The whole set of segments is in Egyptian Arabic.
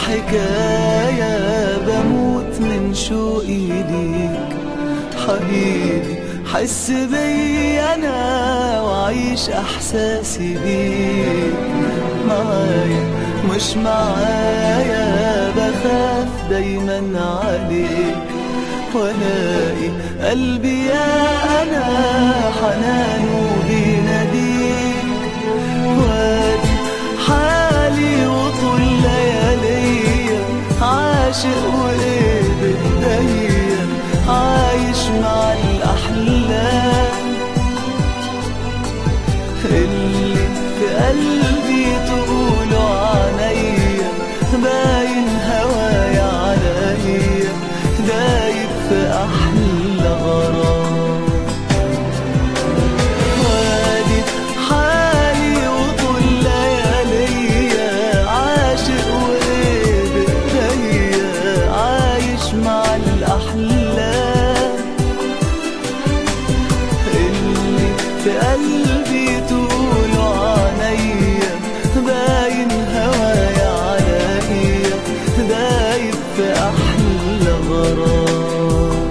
الحكاية بموت من شوقي ليك حبيبي حس بي أنا وعيش إحساسي بيك معايا مش معايا بخاف دايما عليك والاقي قلبي يا أنا حنانه بيناديك وادي حالي وطول لياليا عاشق وايه بايديا عايش مع الاحلام اللي في قلبي تقولوا عليا باين هوايا عليا دايب في احلى غرام وادي حالي وطول لياليا عاشق وايه بايديا عايش مع الاحلام اللي في قلبي تقولوا عليا باين هوايا عليا دايب في احلى غرام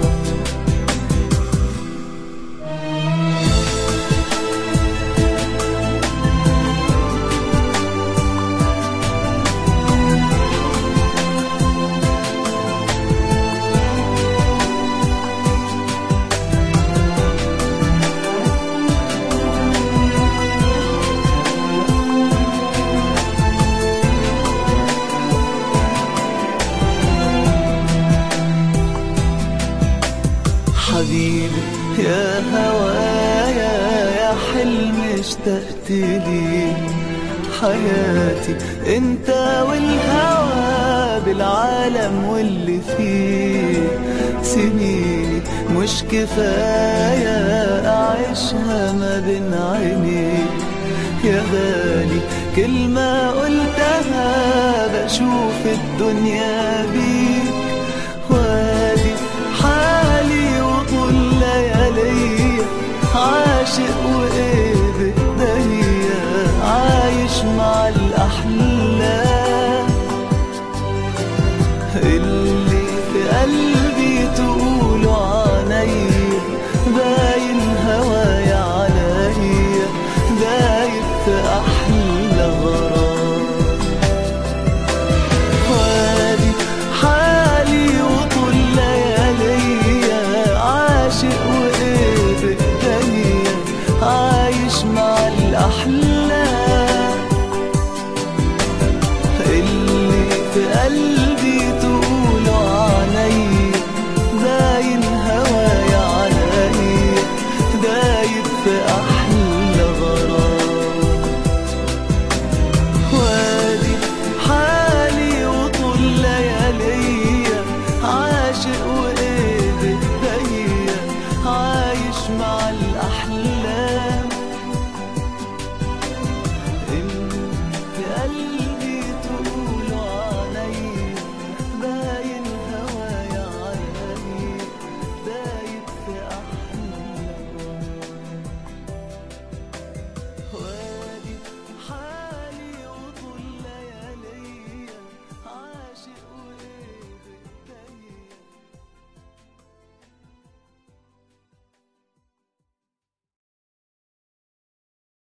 حبيبي يا هوايا يا حلم اشتقت لي حياتي انت والهوى بالعالم واللي فيه سنيني مش كفاية أعيشها ما بين عينيك يا غالي كلمة قلتها بشوف الدنيا بيك وادي حالي وطول لياليا عاشق وايه بايديا عايش مع الاحلام اللي في قلبي تقولوا عليا باين هوايا عليا دايب في احلى غرام وادي حالي وطول لياليا عاشق وايه بايديا عايش مع الاحلام اللي في قلبي